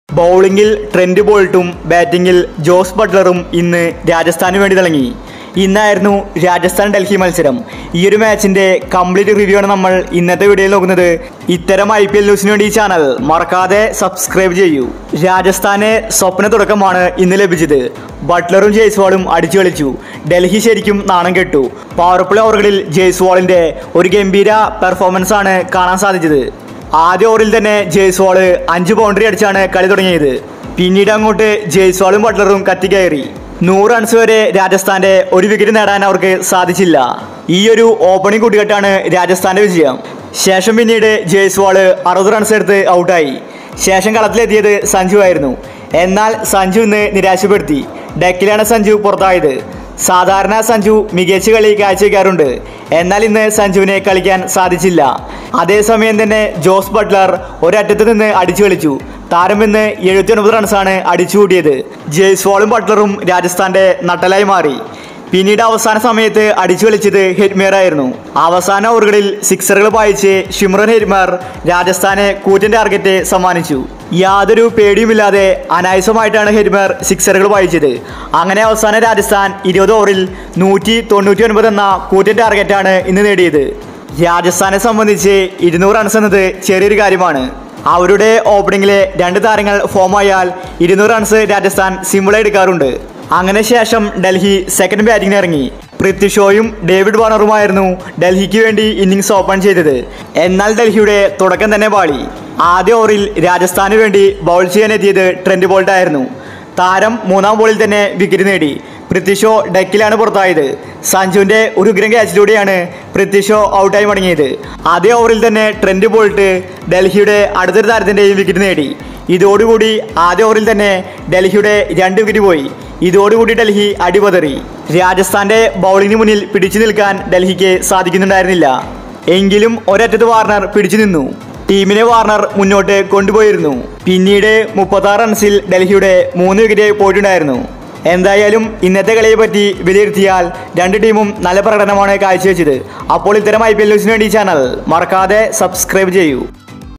ബൗളിംഗിൽ trend ബോൾട്ടും ബാറ്റിംഗിൽ Jose ബട്ട്ലറും ഇന്ന് രാജസ്ഥാന് വേണ്ടി തിളങ്ങി ഇന്നായിരുന്നു രാജസ്ഥാൻ ഡൽഹി മത്സരം ഈ ഒരു മാച്ചിന്റെ കംപ്ലീറ്റ് റിവ്യൂ ആണ് നമ്മൾ ഇന്നത്തെ വീഡിയോയിൽ നോക്കുന്നത് ഇത്തരം ഐ പി എൽ ന്യൂസിന് വേണ്ടി ഈ ചാനൽ മറക്കാതെ സബ്സ്ക്രൈബ് ചെയ്യൂ രാജസ്ഥാന് സ്വപ്ന തുടക്കമാണ് ഇന്ന് ലഭിച്ചത് ബട്ട്ലറും ജയ്സ്വാളും അടിച്ചു കളിച്ചു ഡൽഹി ശരിക്കും നാണം കെട്ടു പവർ പ്ലേ ഓവറുകളിൽ ജയ്സ്വാളിന്റെ ഒരു ഗംഭീര പെർഫോമൻസ് ആണ് കാണാൻ സാധിച്ചത് ആദ്യ ഓവറിൽ തന്നെ ജയ്സ്വാള് അഞ്ച് ബൗണ്ടറി അടിച്ചാണ് കളി തുടങ്ങിയത് പിന്നീട് അങ്ങോട്ട് ജയ്സ്വാളും ബട്ട്ലറും കത്തിക്കയറി നൂറ് റൺസ് വരെ രാജസ്ഥാന്റെ ഒരു വിക്കറ്റ് നേടാൻ അവർക്ക് സാധിച്ചില്ല ഈ ഒരു ഓപ്പണിംഗ് കൂട്ടുകെട്ടാണ് രാജസ്ഥാന്റെ വിജയം ശേഷം പിന്നീട് ജയ്സ്വാള് അറുപത് റൺസ് എടുത്ത് ഔട്ടായി ശേഷം കളത്തിലെത്തിയത് സഞ്ജു ആയിരുന്നു എന്നാൽ സഞ്ജു ഇന്ന് നിരാശപ്പെടുത്തി ഡെക്കിലാണ് സഞ്ജു പുറത്തായത് സാധാരണ സഞ്ജു മികച്ച കളി കാഴ്ചവെക്കാറുണ്ട് എന്നാൽ ഇന്ന് സഞ്ജുവിനെ കളിക്കാൻ സാധിച്ചില്ല അതേസമയം തന്നെ ജോസ് ബട്ട്ലർ ഒരറ്റത്ത് നിന്ന് അടിച്ചു കളിച്ചു താരം ഇന്ന് എഴുപത്തി ഒൻപത് റൺസാണ് അടിച്ചു കൂട്ടിയത് ജയ്സ്വാളും ബട്ട്ലറും രാജസ്ഥാന്റെ നട്ടലായി മാറി പിന്നീട് അവസാന സമയത്ത് അടിച്ചു കളിച്ചത് ഹെഡ്മേർ ആയിരുന്നു അവസാന ഓവറുകളിൽ സിക്സറുകൾ പായിച്ച് ഷിമ്രൻ ഹെഡ്മേർ രാജസ്ഥാനെ കൂറ്റൻ ടാർഗറ്റ് സമ്മാനിച്ചു യാതൊരു പേടിയുമില്ലാതെ അനായാസമായിട്ടാണ് ഹെഡ്മേർ സിക്സറുകൾ പായിച്ചത് അങ്ങനെ അവസാന രാജസ്ഥാൻ ഇരുപത് ഓവറിൽ നൂറ്റി തൊണ്ണൂറ്റി ഒൻപത് എന്ന കൂറ്റൻ ടാർഗറ്റാണ് ഇന്ന് നേടിയത് രാജസ്ഥാനെ സംബന്ധിച്ച് ഇരുന്നൂറ് റൺസ് എന്നത് ചെറിയൊരു കാര്യമാണ് അവരുടെ ഓപ്പണിംഗിലെ രണ്ട് താരങ്ങൾ ഫോമായാൽ ഇരുന്നൂറ് റൺസ് രാജസ്ഥാൻ സിമ്പിളായി എടുക്കാറുണ്ട് അങ്ങനെ ശേഷം ഡൽഹി സെക്കൻഡ് ബാറ്റിംഗിന് ഇറങ്ങി പൃഥ്വി ഷോയും ഡേവിഡ് വാർണറുമായിരുന്നു ഡൽഹിക്ക് വേണ്ടി ഇന്നിങ്സ് ഓപ്പൺ ചെയ്തത് എന്നാൽ ഡൽഹിയുടെ തുടക്കം തന്നെ പാളി ആദ്യ ഓവറിൽ രാജസ്ഥാന് വേണ്ടി ബൗൾ ചെയ്യാനെത്തിയത് ട്രെൻഡ് ബോൾട്ട് ആയിരുന്നു താരം മൂന്നാം ബോളിൽ തന്നെ വിക്കറ്റ് നേടി പൃഥ്വി ഷോ ഡെക്കിലാണ് പുറത്തായത് സഞ്ജുവിന്റെ ഒരു ഉഗ്രം ക്യാച്ചിലൂടെയാണ് പൃഥ്വി ഷോ ഔട്ടായി മടങ്ങിയത് അതേ ഓവറിൽ തന്നെ ട്രെൻഡ് ബോൾട്ട് ഡൽഹിയുടെ അടുത്തൊരു താരത്തിന്റെയും വിക്കറ്റ് നേടി ഇതോടുകൂടി ആദ്യ ഓവറിൽ തന്നെ ഡൽഹിയുടെ രണ്ട് വിക്കറ്റ് പോയി ഇതോടുകൂടി ഡൽഹി അടിപതറി രാജസ്ഥാന്റെ ബൗളിംഗിന് മുന്നിൽ പിടിച്ചു നിൽക്കാൻ ഡൽഹിക്ക് സാധിക്കുന്നുണ്ടായിരുന്നില്ല എങ്കിലും ഒരറ്റത്ത് വാർണർ പിടിച്ചു നിന്നു ടീമിനെ വാർണർ മുന്നോട്ട് കൊണ്ടുപോയിരുന്നു പിന്നീട് മുപ്പത്തി റൺസിൽ ഡൽഹിയുടെ മൂന്ന് വിക്കറ്റ് പോയിട്ടുണ്ടായിരുന്നു എന്തായാലും ഇന്നത്തെ കളിയെ പറ്റി വിലയിരുത്തിയാൽ രണ്ട് ടീമും നല്ല പ്രകടനമാണ് കാഴ്ചവെച്ചത് അപ്പോൾ ഇത്തരം ഐ പി എൽ ന്യൂസിന് വേണ്ടി ഈ ചാനൽ മറക്കാതെ സബ്സ്ക്രൈബ് ചെയ്യൂ